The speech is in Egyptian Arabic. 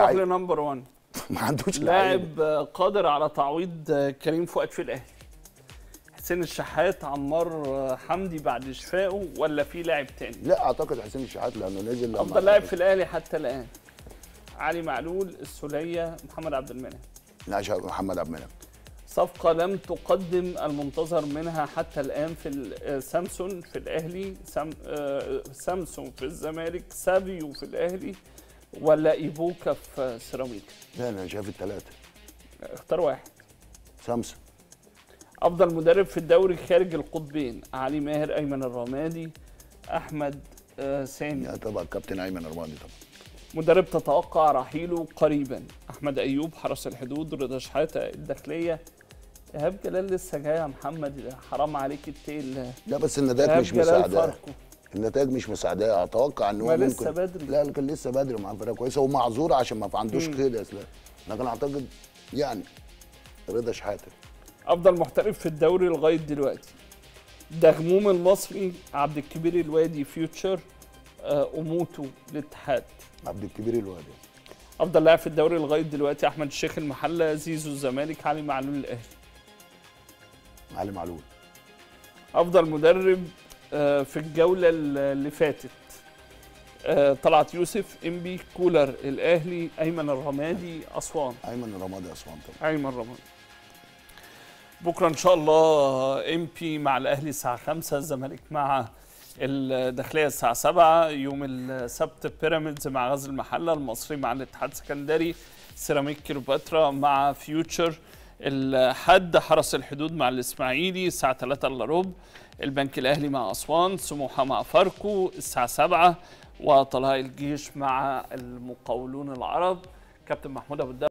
عقل نمبر 1 ما عندوش لعيبة. لاعب قادر على تعويض كريم فؤاد في الاهلي حسين الشحات عمار حمدي بعد شفائه ولا في لاعب تاني لا اعتقد حسين الشحات لانه نزل لما افضل لاعب في الاهلي حتى الان علي معلول السوليه محمد عبد المنعم لا شا- محمد عبد المنعم صفقة لم تقدم المنتظر منها حتى الآن في ال- آه، سامسون في الأهلي سام آه، سامسون في الزمالك سافيو في الأهلي ولا إيبوكا في سيراميكا لا انا شايف الثلاثه اختار واحد سامسون أفضل مدرب في الدوري خارج القطبين علي ماهر أيمن الرمادي أحمد آه، سامي لا طبعا كابتن ايمن ارماني طبعا مدرب تتوقع رحيله قريبا أحمد أيوب حرس الحدود رضا شحاتة الداخلية إيهاب جلال لسه جاي يا محمد حرام عليك التيل لا بس النتائج إيهاب مش جلال مساعداه فاركو النتائج مش مساعداه اتوقع ان هو ما ممكن لسه بدري. لا كان لسه بدري مع فرقه كويسه ومعذور عشان ما عندوش مم. قيد يا اسلام لكن اعتقد يعني رضا شحاته افضل محترف في الدوري لغايه دلوقتي دغموم المصري عبد الكبير الوادي فيوتشر آه، اموتو الاتحاد عبد الكبير الوادي افضل لاعب في الدوري لغايه دلوقتي احمد الشيخ المحله زيزو الزمالك علي معلول الاهلي علي معلول افضل مدرب آه، في الجوله اللي فاتت آه، طلعت يوسف انبي كولر الاهلي ايمن الرمادي اسوان ايمن رمادي اسوان طبعا ايمن رمضان بكره ان شاء الله ام بي مع الاهلي الساعه 5 الزمالك مع الداخليه الساعه 7 يوم السبت بيراميدز مع غزل المحله المصري مع الاتحاد السكندري سيراميك كيلوباترا مع فيوتشر الحد حرس الحدود مع الاسماعيلي الساعه 3 الا ربع البنك الاهلي مع اسوان سموحه مع فاركو الساعه 7 وطلائع الجيش مع المقاولون العرب كابتن محمود ابو الدهب